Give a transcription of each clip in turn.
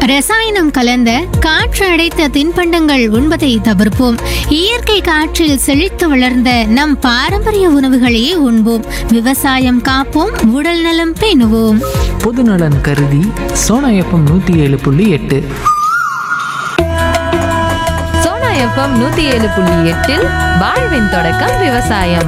ரசாயனம் கலந்த காற்று அடைத்த தின்பண்டங்கள் உண்பதை தவிர்ப்போம் இயற்கை காற்றில் செழித்து வளர்ந்த நம் பாரம்பரிய உணவுகளையே உண்போம் விவசாயம் காப்போம் உடல் நலம் பேணுவோம் பொதுநலன் கருதி சோனா எஃப்எம் நூற்றி ஏழு புள்ளி எட்டு சோனா எஃப்எம் நூத்தி ஏழு புள்ளி எட்டில் வாழ்வின் தொடக்கம் விவசாயம்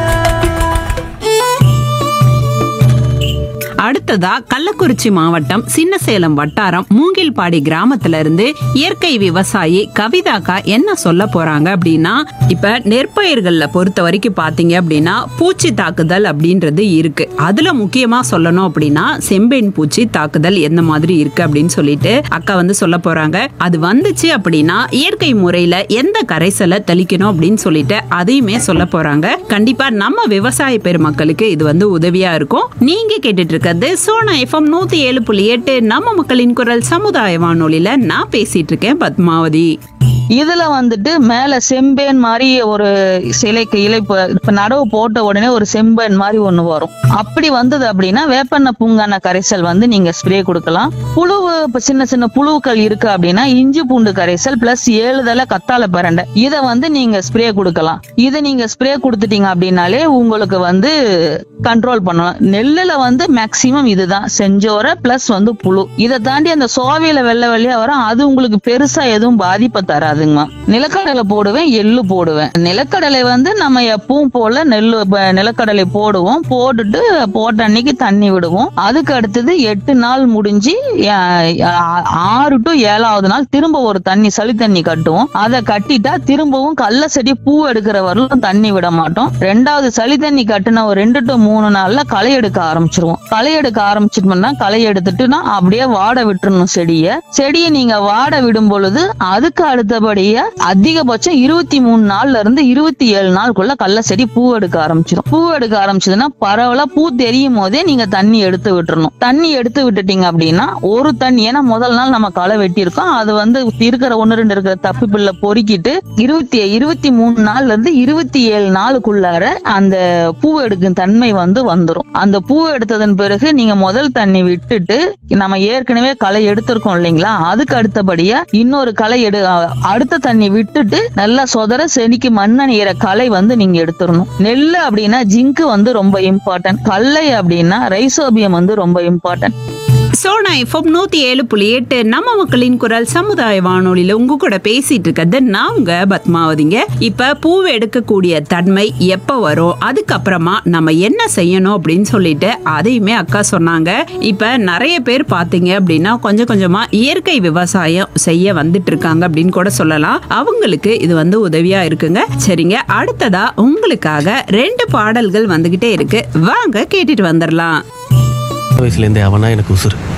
அடுத்ததா கள்ளக்குறிச்சி மாவட்டம் சின்னசேலம் வட்டாரம் மூங்கில்பாடி கிராமத்துல இருந்து இயற்கை விவசாயி கவிதாக்கா என்ன சொல்ல போறாங்க அப்படின்னா இப்ப நெற்பயிர்கள்ல பொறுத்த வரைக்கும் பாத்தீங்க அப்படின்னா பூச்சி தாக்குதல் அப்படின்றது இருக்கு அதுல முக்கியமா சொல்லணும் அப்படின்னா செம்பெண் பூச்சி தாக்குதல் எந்த மாதிரி இருக்கு அப்படின்னு சொல்லிட்டு அக்கா வந்து சொல்ல போறாங்க அது வந்துச்சு அப்படின்னா இயற்கை முறையில எந்த கரைசலை தெளிக்கணும் அப்படின்னு சொல்லிட்டு அதையுமே சொல்ல போறாங்க கண்டிப்பா நம்ம விவசாய பெருமக்களுக்கு இது வந்து உதவியா இருக்கும் நீங்க கேட்டுட்டு இருக்கிறது சோனா எஃப்எம் நூத்தி ஏழு புள்ளி எட்டு நம்ம மக்களின் குரல் சமுதாய வானொலியில நான் பேசிட்டு இருக்கேன் பத்மாவதி இதுல வந்துட்டு மேல செம்பேன் மாதிரி ஒரு சிலைக்கு இலை இப்ப இப்ப நடவு போட்ட உடனே ஒரு செம்பேன் மாதிரி ஒண்ணு வரும் அப்படி வந்தது அப்படின்னா வேப்பெண்ணெய் பூங்கான கரைசல் வந்து நீங்க ஸ்ப்ரே கொடுக்கலாம் புழுவு இப்ப சின்ன சின்ன புழுக்கள் இருக்கு அப்படின்னா இஞ்சி பூண்டு கரைசல் பிளஸ் ஏழு தலை கத்தாழை பிரண்டை இதை வந்து நீங்க ஸ்ப்ரே கொடுக்கலாம் இதை நீங்க ஸ்ப்ரே கொடுத்துட்டீங்க அப்படின்னாலே உங்களுக்கு வந்து கண்ட்ரோல் பண்ணலாம் நெல்லுல வந்து மேக்சிமம் இதுதான் செஞ்சோர பிளஸ் வந்து புழு இதை தாண்டி அந்த சோவையில வெள்ளை வெள்ளையா வரும் அது உங்களுக்கு பெருசா எதுவும் பாதிப்பை தராதுங்கம்மா நிலக்கடலை போடுவேன் எள்ளு போடுவேன் நிலக்கடலை வந்து நம்ம எப்பவும் போல நெல்லு ப- நிலக்கடலை போடுவோம் போட்டுட்டு போட்ட அன்னைக்கு தண்ணி விடுவோம் அதுக்கு அடுத்தது எட்டு நாள் முடிஞ்சு ஆ- ஆ- ஆறு டு ஏழாவது நாள் திரும்ப ஒரு தண்ணி சளி தண்ணி கட்டுவோம் அதை கட்டிட்டா திரும்பவும் கள்ள செடி பூ எடுக்கிற வரலும் தண்ணி விட மாட்டோம் ரெண்டாவது சளி தண்ணி கட்டின ஒரு ரெண்டு டு மூணு நாள்ல களை எடுக்க ஆரம்பிச்சிருவோம் களை எடுக்க ஆரம்பிச்சிட்டோம்னா களை எடுத்துட்டுனா அப்படியே வாட விட்டுறணும் செடியை செடியை நீங்க வாட விடும் பொழுது அதுக்கு அடுத்தபடியா அதிகபட்சம் இருபத்தி மூணு நாள்ல இருந்து இருபத்தி ஏழு நாளுக்குள்ள கள்ள செடி பூ எடுக்க ஆரம்பிச்சிடும் பூ எடுக்க ஆரம்பிச்சதுன்னா பரவலா பூ தெரியும் போதே நீங்க தண்ணி எடுத்து விட்டுறணும் தண்ணி எடுத்து விட்டுட்டீங்க அப்படின்னா ஒரு தண்ணி ஏன்னா முதல் நாள் நம்ம களை வெட்டியிருக்கோம் அது வந்து இருக்கிற ஒண்ணு ரெண்டு இருக்கிற தப்பு பில்ல பொறுக்கிட்டு இருபத்தி இருபத்தி மூணு நாள்ல இருந்து இருபத்தி ஏழு நாளுக்குள்ளார அந்த பூ எடுக்கும் தன்மை வந்து வந்துரும் அந்த பூ எடுத்ததன் பிறகு நீங்க முதல் தண்ணி விட்டுட்டு நம்ம ஏற்கனவே களை எடுத்திருக்கோம் இல்லைங்களா அதுக்கு அடுத்தபடியா இன்னொரு களை எடு அடுத்த தண்ணி விட்டுட்டு நல்லா சொதற செடிக்கு மண்ணணியிற களை வந்து நீங்க எடுத்துடணும் நெல்லு அப்படின்னா ஜிங்க் வந்து ரொம்ப இம்பார்ட்டன்ட் கல்லை அப்படின்னா ரைசோபியம் வந்து ரொம்ப இம்பார்ட்டன்ட் சோனா எஃப்எம் நூத்தி ஏழு புள்ளி எட்டு நம்ம மக்களின் குரல் சமுதாய வானொலியில உங்க கூட பேசிட்டு இருக்கிறது நான் உங்க பத்மாவதிங்க இப்ப பூவை எடுக்கக்கூடிய தன்மை எப்ப வரும் அதுக்கப்புறமா நம்ம என்ன செய்யணும் அப்படின்னு சொல்லிட்டு அதையுமே அக்கா சொன்னாங்க இப்ப நிறைய பேர் பாத்தீங்க அப்படின்னா கொஞ்சம் கொஞ்சமா இயற்கை விவசாயம் செய்ய வந்துட்டு இருக்காங்க அப்படின்னு கூட சொல்லலாம் அவங்களுக்கு இது வந்து உதவியா இருக்குங்க சரிங்க அடுத்ததா உங்களுக்காக ரெண்டு பாடல்கள் வந்துகிட்டே இருக்கு வாங்க கேட்டுட்டு வந்துடலாம் வயசுலேருந்தே அவனா எனக்கு உசுறு